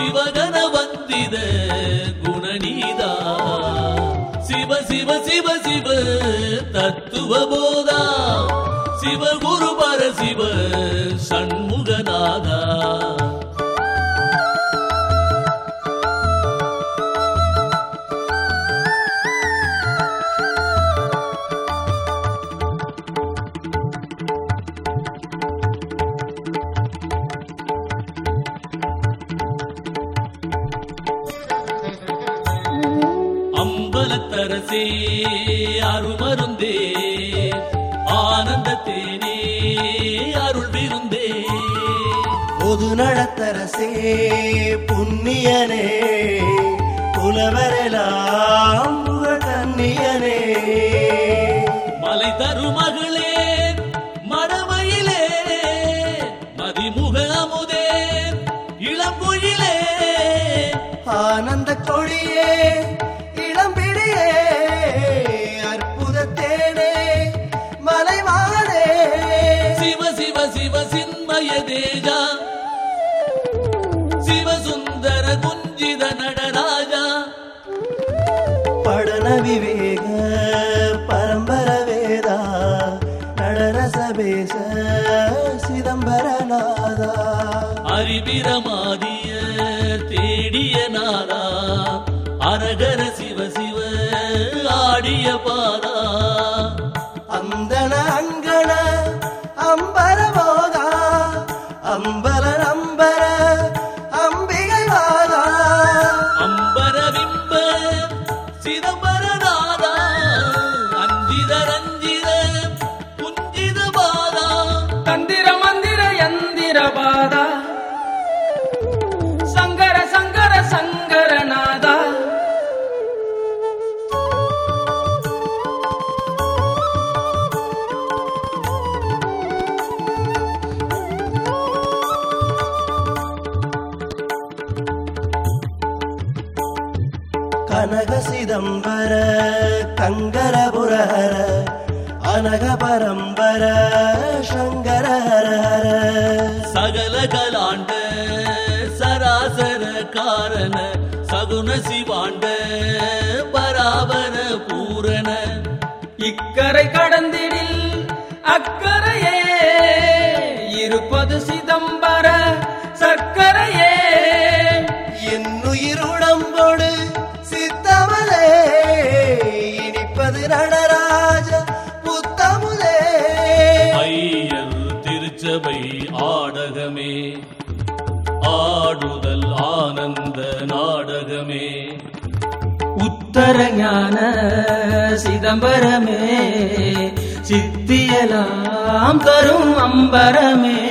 சிவகன வந்தித குணநீதா சிவ சிவ சிவ சிவ தத்துவ போதா சிவ குரு பர சிவ சண்முகநாதா அம்பலத்தரசே அருமருந்தே ஆனந்த தேனே அருள் விருந்தே பொது நடத்தரசே புண்ணியனே புலவரெல்லாம் புகழ் கண்ணியனே மலை தருமகளே மடமயிலே மதிமுக அமுதே இளம்பொழிலே ஆனந்த கொடியே இளம்பிடியே அற்புத தேனே மலைமானே சிவ சிவ சிவ சின்மய தேஜா சிவசுந்தர குஞ்சித நடராஜா படன விவேக பரம்பர வேதா நடரசபேச சிதம்பரநாதா அறிவிரமாதிய தேடிய நாதா அரகர சிவ சிவ ஆடிய பாதா அந்தன அங்கண அம்பரமோதா அம்பல நம்பர அம்பிகை வாதா அம்பர விம்ப சிதம்பரநாதா அஞ்சித ரஞ்சித குஞ்சித பாதா தந்திர மந்திர யந்திர பாதா சங்கர சங்கர சங்கரநாதா கனக சிதம்பர கங்கரபுரஹர அனக பரம்பர சங்கர ஹர ஹர சகல கலாண்ட சராசர காரண சகுன சிவாண்ட பராபர பூரண இக்கரை கடந்திடில் அக்கரையே இருப்பது சிதம்பர சர்க்கரையே என்னுயிருடம்போடு சித்தமலே இனிப்பது நடராஜ புத்தமுலே ஐயர் திருச்சபை ஆடகமே ஆடுதல் ஆனந்த நாடகமே உத்தர ஞான சிதம்பரமே சித்தியலாம் தரும் அம்பரமே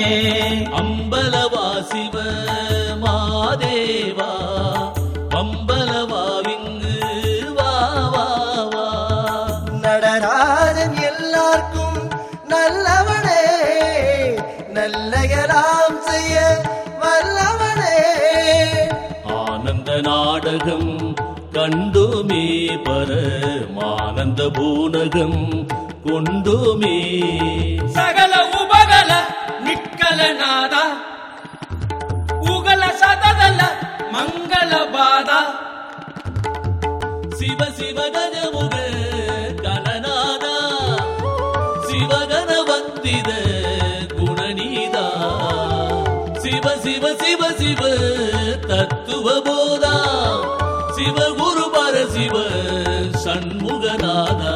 அம்பலவாசிவ மாதேவா அம்பலவாவிங்கு வா வா வா நடராஜன் எல்லாருக்கும் நல்லவனே நல்லகலாம் செய்ய வல்லவனே ஆனந்த நாடகம் கண்டுமே பரமானந்த பூனகம் கொண்டுமே சகல உபகல நிக்கலநாத உகல சததல மங்கள பாதா சிவ சிவ கஜமுக கணநாதா சிவகன வந்தித குணநீதா சிவ சிவ சிவ சிவ தத்துவ போதா சிவ குரு பர சிவ சண்முகநாதா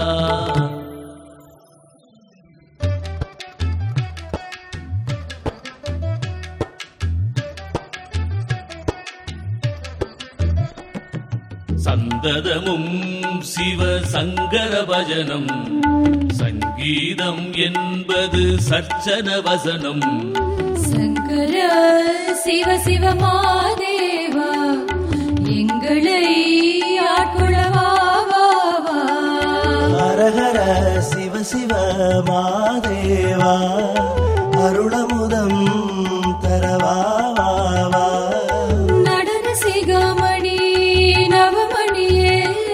சந்ததமும் சிவ சங்கர பஜனம் சங்கீதம் என்பது சர்ச்சன வசனம் சங்கர சிவ சிவ மாதேவா எங்களை ஆட்கொள்ளவா வா, வா. ஹரஹர சிவ சிவ மாதேவா அருளமுதம் தரவா வா, வா. நடன சிகாமணி நவமணியே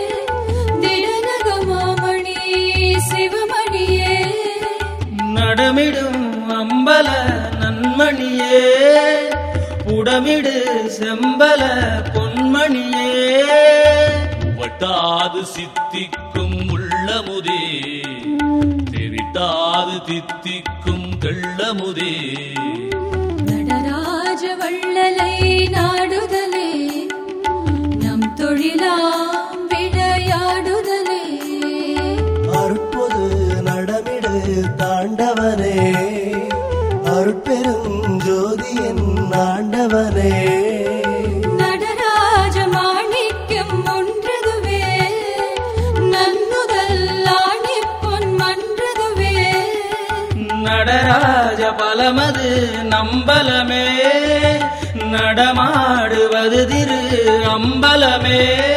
திடநகமாமணி சிவமணியே நடமிடும் அம்பல நன்மணியே புடமிடு செம்பல பொன்மணியே வட்டாது சித்திக்கும் உள்ளமுதே தெவிட்டாது தித்திக்கும் தெள்ளமுதே நடராஜ வள்ளலை நாடுதலே நம் தொழிலாம் விளையாடுதலே அருட்பொது நடமிடு தாண்டவனே அருட்பெருஞ்சோதியின் ஆண்டவனே நடராஜ மாணிக்கம் ஒன்றதுவே நன்முதல் ஆணி பொன் மன்றதுவே நடராஜ பலமது நம்பலமே நடமாடுவது திரு அம்பலமே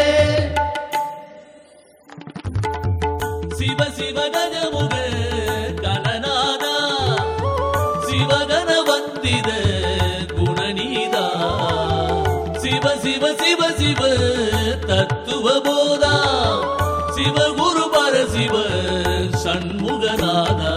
சிவ சிவ கஜமுக கணநாதா சிவகன வந்தித குணநீதா சிவ சிவ சிவ சிவ தத்துவ போதா சிவகுரு பரசிவ சண்முகநாதா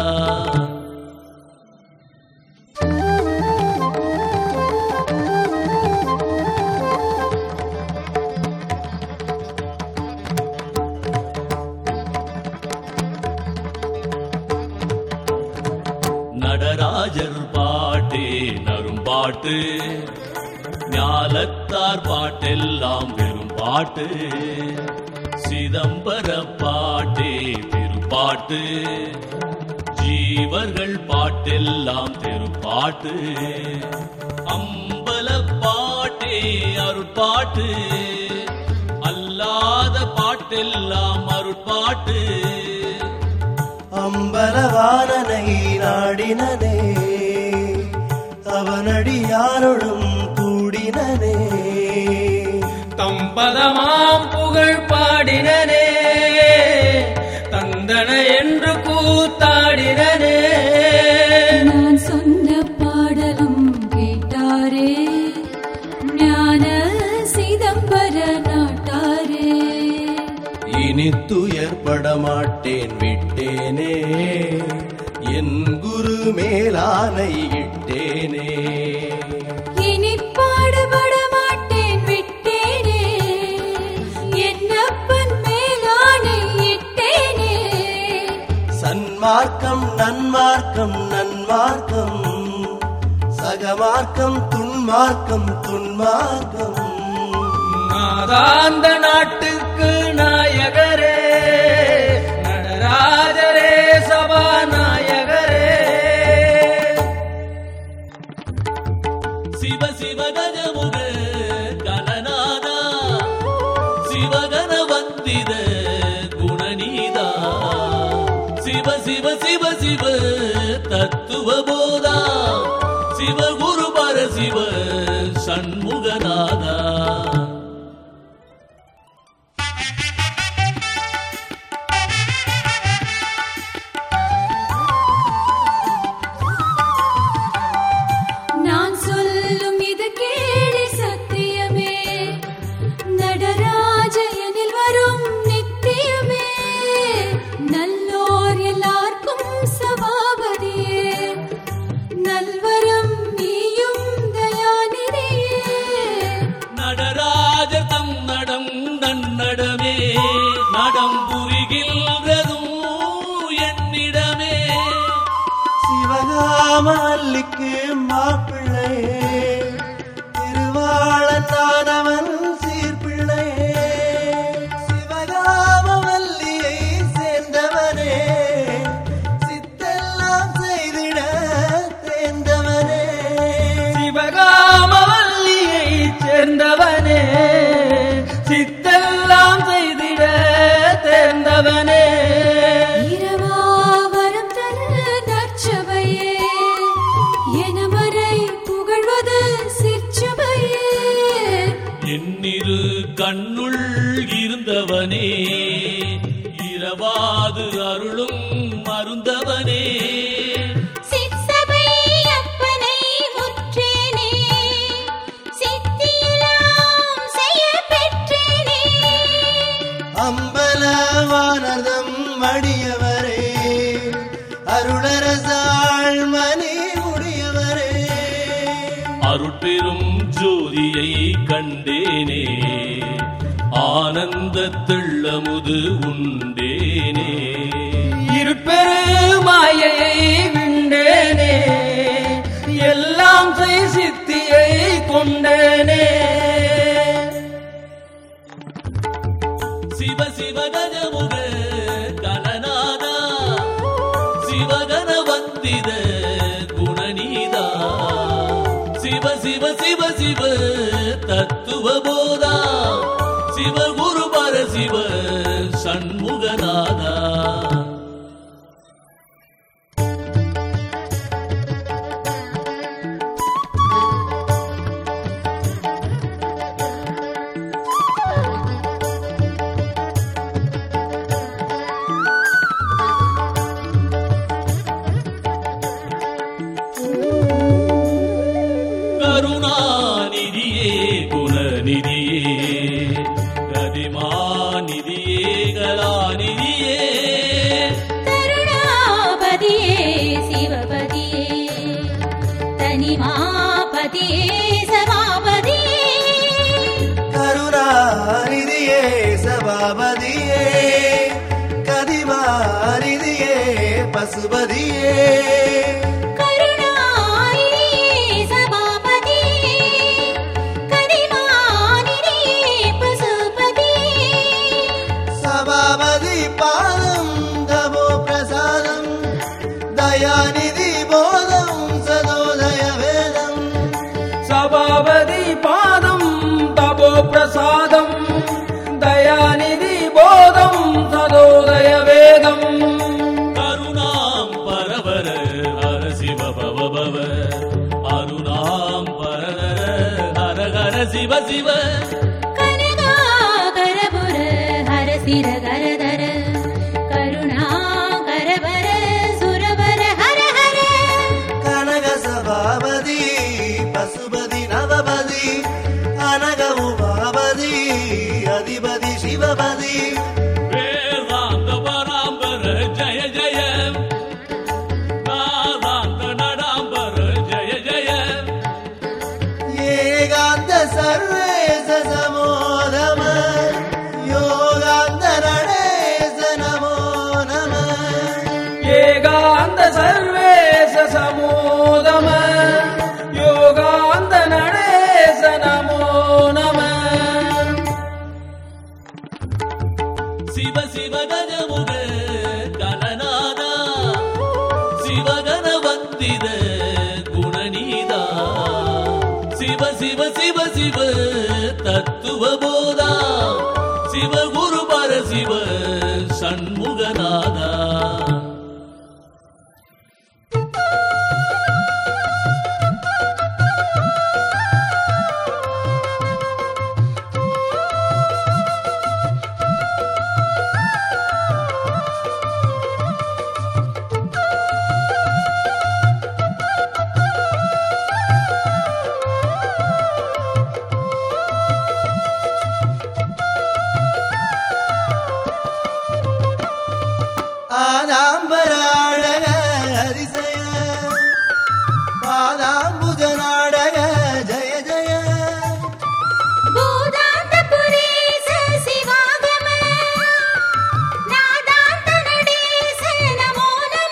நடராஜர் பாட்டே நரும்பாட்டு ஞாலத்தார் பாட்டெல்லாம் பெரும் பாட்டு சிதம்பர பாட்டே திருப்பாட்டு ஜீவர்கள் பாட்டெல்லாம் திருப்பாட்டு அம்பல பாட்டே அருட்பாட்டு அல்லாத பாட்டெல்லாம் அருட்பாட்டு அம்பலவானனை நாடினனே அவனடியாரோடும் கூடினனே தம்பதமாம் புகழ் பாடினனே தந்தன என்று கூத்தாடினனே நான் சொன்ன பாடலும் கேட்டாரே ஞான சிதம்பர நாட்டாரே இனி துயர்பட மாட்டேன் விட்டேனே என் குரு மேலானை இட்டேனே இனி பாடுபட மாட்டேன் விட்டேனே என்னப்பன் மேலானை இட்டேனே சன்மார்க்கம் நன்மார்க்கம் நன்மார்க்கம் சகமார்க்கம் துன்மார்க்கம் துன்மார்க்கம் நாதாந்த நாட்டுக்கு நாயகரே நடராஜரே சபாநாயகரே சிவ சிவ கஜமுக கணநாதா சிவகன வந்தித குணநீதா சிவ சிவ சிவ சிவ தத்துவ போதா சிவகுரு பரசிவ சண்முகநாதா நான் சொல்லும் இது கேளி சத்தியமே நடராஜயனில் வரும் நித்தியமே நல்லோர் எல்லாருக்கும் சபாபதியே நல்வரம் நீயும் தயாநிதியே நடராஜர் தம் நடம் நன்னடமே நடம் புரிகின்றதும் என்னிடமே சிவகாமல்லிக்கு மாப்பிள்ளை திருவாளனானவன் சீர்பிள்ளை சிவகாமவல்லியை சேர்ந்தவனே சித்தெல்லாம் செய்திட தேர்ந்தவனே சிவகாமவல்லியை சேர்ந்தவனே சித்தெல்லாம் செய்திட தேர்ந்தவனே இரவாவரம் தர நற்சபையே எனமறை புகழ்வது சிற்சபையே என்னிரு கண்ணுள் இருந்தவனே இரவாது அருளும் மருந்தவனே சிற்சபை அப்பனை முற்றேனே சித்தியெல்லாம் செய்ய பெற்றேனே அம்பலவானதம் மடியவரே அருளரசாள் மணி முடியவரே அருட்பெரும் அருளும் ஜோதியை கண்டேனே ஆனந்த தெள்ளமுது உண்டேனே இருப்பெரு மாயையை விண்டேனே எல்லாம் செய் சித்தியை கொண்டேனே சிவ சிவ கஜமுக கணநாதா சிவகன வந்தித குணநீதா சிவ சிவ சிவ சிவ தத்துவ போதா சிவ குரு பர சிவ சண்முகநாதா கருணாநிதியே குணநிதியே கதிமாநிதியே கலாநிதியே கருணாபதியே சிவபதியே தனிமாபதியே சமாபதியே கருணாநிதியே சபாபதியே கதிமாநிதியே பசுபதியே கருணாநிதியே சபாபதியே கனிமாநிதியே பசுபதியே சபாபதி பாதம் தமோ பிரசாதம் தயாநிதி போதம் சதோதய வேதம் சபாபதி பாதம் தபோ பிரசாதம் தயாநிதி போதம் சதோதய வேதம் கருணாம் பரவர ஹர சிவ பவ பவ அருணாம் பரதர ஹர ஹர சிவ சிவ கனகாகரபுர ஹரசிர கரதர கருணாகரபர சுரவர ஹர ஹர கனக சபாபதி பசுபதி நவபதி அனக உபாபதி அதிபதி சிவபதி வேதாந்த பராம்பர ஜய ஜய நாதாந்த நடாம்பர ஜய ஜய ஏகாந்த சர்வேச சமோதம யோகாந்த நடேச நமோ நம ஏகாந்த சர்வேச சமோதம யோகாந்த நடேச நமோ நம சிவ சிவ கஜமுக கணநாதா சிவகன வந்தித குணநீதா சிவ சிவ சிவ சிவ தத்துவ போதா சிவ குரு பர சிவ சண்முகநாதா ஆதாம்பராழக அதிசய பாதாம்புஜ நாடக ஜய ஜய பூதாந்த புரேச சிவாகம நாதாந்த நடேச நமோ நம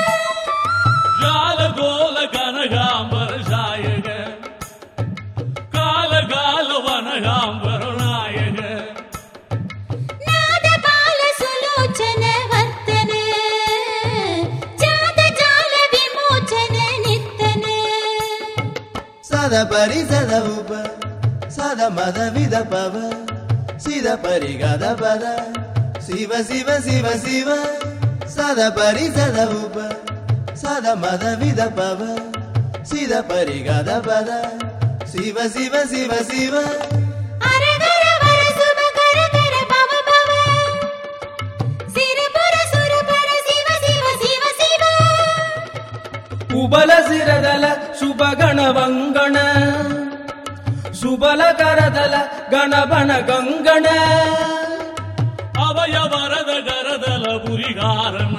ஜால கோல கனகாம்பர சாயக கால கால வனகாம்பர நாயக நாத பால சுலோச்சன வர்த்தன ஜாத ஜால விமோச்சன நித்தன சத பரி சத உப சத மத வித பவ சித பரி கத பத சிவ சிவ சிவ சிவ சத பரி சத உப சத மத வித பவ சித பரி கத பத சிவ சிவ சிவ சிவ அரகர வர சுப கர கர பவ பவ சிறுபுர சுரபர சிவ சிவ சிவ சிவ ಉಬಲ ಸಿರದಲ ಸುಬಗಣ ವಂಗಣ ಸುಬಲ ಕರದಲ ಗಣಬಣ ಗಂಗಣ அவய வரத கரதல புரிகாரண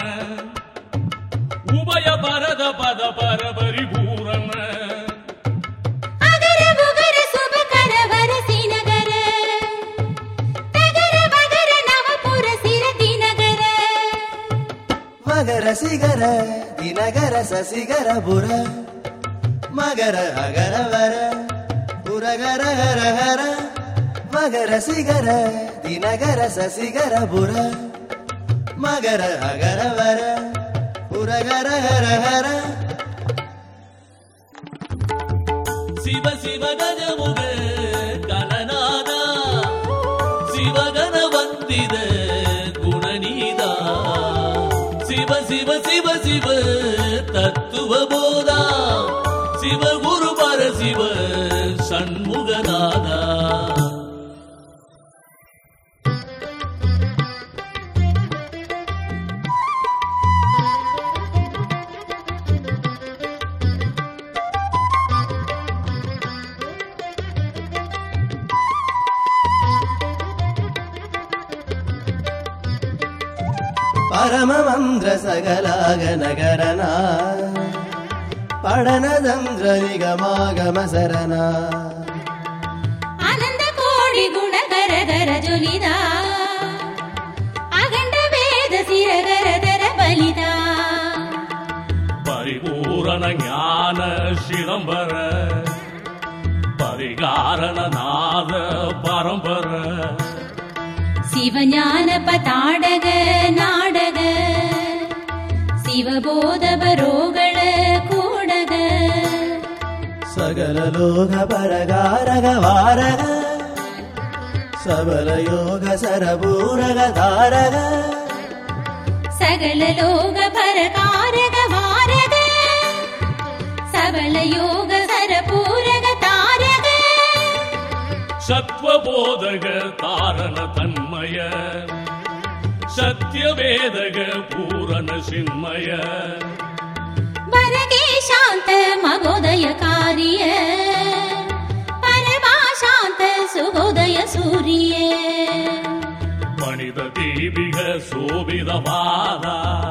உபய பரத பத பரபரி பூரண அகர சிகர தினகர சசிகர புர மகர அகர வர புரகர ஹர ஹர மகர சிகர தினகர சசிகர புர மகர அகர வர புரகர ஹர ஹர சிவ சிவ கஜமுக கணநாதா சிவகன வந்தித குணநீதா சிவ சிவ சிவ சிவ தத்துவ போதா சிவ குரு பர சிவ சண்முகநாதா ಪರಮಮಂದ್ರ ಸಗಲಾಗ ನಗರನ ಪಡನದಂದ್ರ ನಿಗಮಾಗಮ ಸರನ ಆನಂದ ಕೋಡಿ ಗುಣಕರಗರ ಜೊಲಿದ ಅಗಂಡ ವೇದ ಸಿರಗರದರ ಬಲಿದ ಪರಿಪೂರಣ ಜ್ಞಾನ ಶಿರಂಬರ ಪರಿಗಾರನ ನಾದ ಪರಂಪರ ಶಿವಜ್ಞಾನ ಪತಾಡಗ ನಾಡಗ ಶಿವಬೋಧ ಬರೋಗಳ ಕೂಡಗ ಸಗಲ ಲೋಕ ಪರಗಾರಗ ವಾರಗ ಸಬಲ ಯೋಗ ಸರಬೂರಗ ತಾರಗ ಸಕಲ ಲೋಕ ಪರಕಾರಗ ವಾರಗ ಸಬಲ ಯೋಗ ಸರಪೂರಗ ತಾರಗ சத்வபோதக தாரண தன்மய சத்யவேதக பூரண சின்மய ಬರಗೆ ಶಾಂತ ಮಗೋದಯ ಕಾರ್ಯ ಪರಮಾ ಶಾಂತ ಸುಗೋದಯ ಸೂರ್ಯ பணித தீபிக சோபிதபாத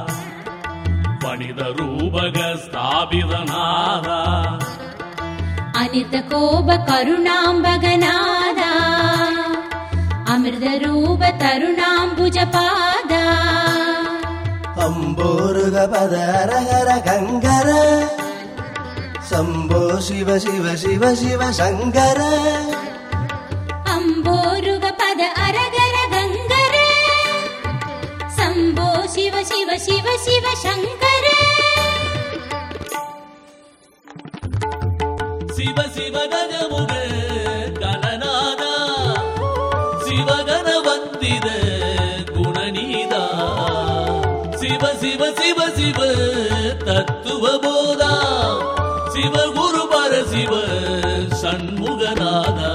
பணித ரூபக ஸ்தாபிதநாத ಅನಿತ ಕೋಬ ಕರುಣಾಂಬಗನಾದ ಅಮೃತ ರೂಪ ತರುಣಾಂಬುಜ ಪಾದ ಅಂಬೋರುಗ ಪದರಗರ ಗಂಗರ ಶಂಭೋ ಶಿವ ಶಿವ ಶಿವ ಶಿವ ಶಂಕರ ಅಂಬೋರುಗ ಪದ ಅರಗರ ಗಂಗರ ಸಂಭೋ ಶಿವ ಶಿವ ಶಿವ ಶಿವ ಶಂಕರ சிவ சிவ கஜமுக கணநாத சிவகன வந்தித குணநீதா சிவ சிவ சிவ சிவ தத்துவ போதா சிவ குரு பர சிவ சண்முகநாதா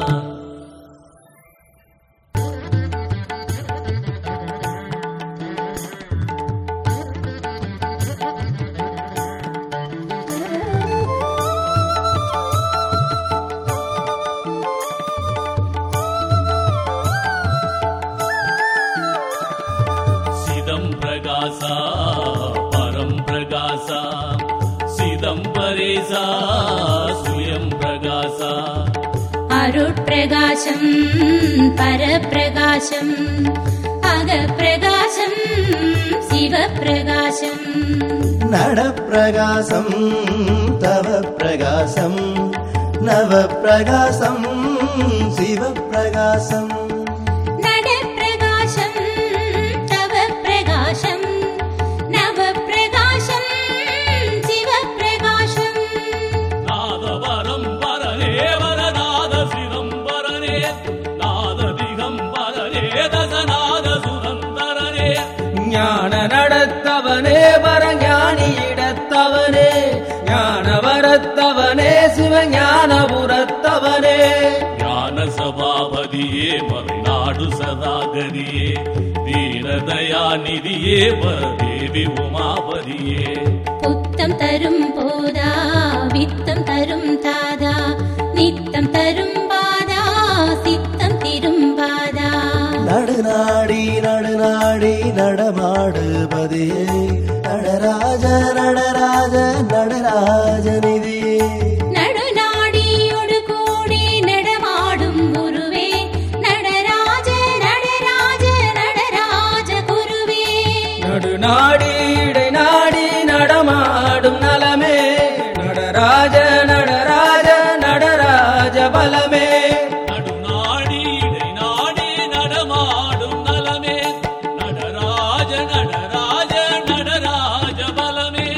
சிதம் பிரகாசா பரம் பிரகாசா சிதம்பரேசா சுயம் பிரகாசா അരുട്പ്രകാശം പരപ്രകാശം അകപ്രകാശം ശിവപ്രകാശം நடப்பிரகாசம் தவ பிரகாசம் நவ பிரகாசம் சிவப்பிரகாசம் നടപ്രകാശം തവ പ്രകാശം നവപ്രകാശം ശിവപ്രകാശം நாதவரம் பரனே வரநாத சிதம்பரனே நாத திகம்பரனே தசநாத சுதந்தரனே ஞான நடத்தவனே வரஞானியிடத்தவனே ஞான வரத்தவனே சிவஞானபுரத்தவனே ஞான சபாபதியே மறைநாடு சதாகரியே தீனதயாநிதியே பரதேவி உமாபதியே പുത്തം തരും പോതാ വിത്തം തരും താതാ നിത്തം തരും പാതാ സിത്തം തിരും പാതാ நடுநாடி நடுநாடி நடமாடுபதியே நடராஜ நடராஜ நடராஜநிதியே നടുനാടിയോട് കൂടി നടമാടും ഗുരുവേ നടരാജ നടരാജ നടരാജ ഗുരുവേ நடுநாடி இடைநாடி பலமே நடுநாடி இடை நாடி நடமாடும் நலமே நடராஜ நடராஜ நடராஜ பலமே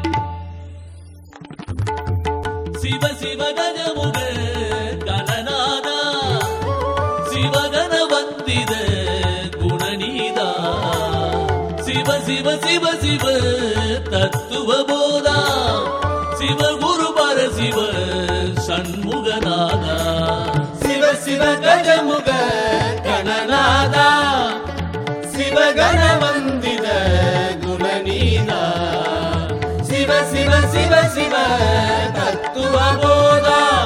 சிவ சிவ கஜமுக கணநாதா சிவகன வந்தித குணநீதா சிவ சிவ சிவ சிவ தத்துவ போதா சிவ குரு பர சிவ சண்முகநாதா சிவ சிவ கஜமுக கணநாதா சிவகண வந்தித குணநீதா சிவ சிவ சிவ சிவ தத்துவ போதா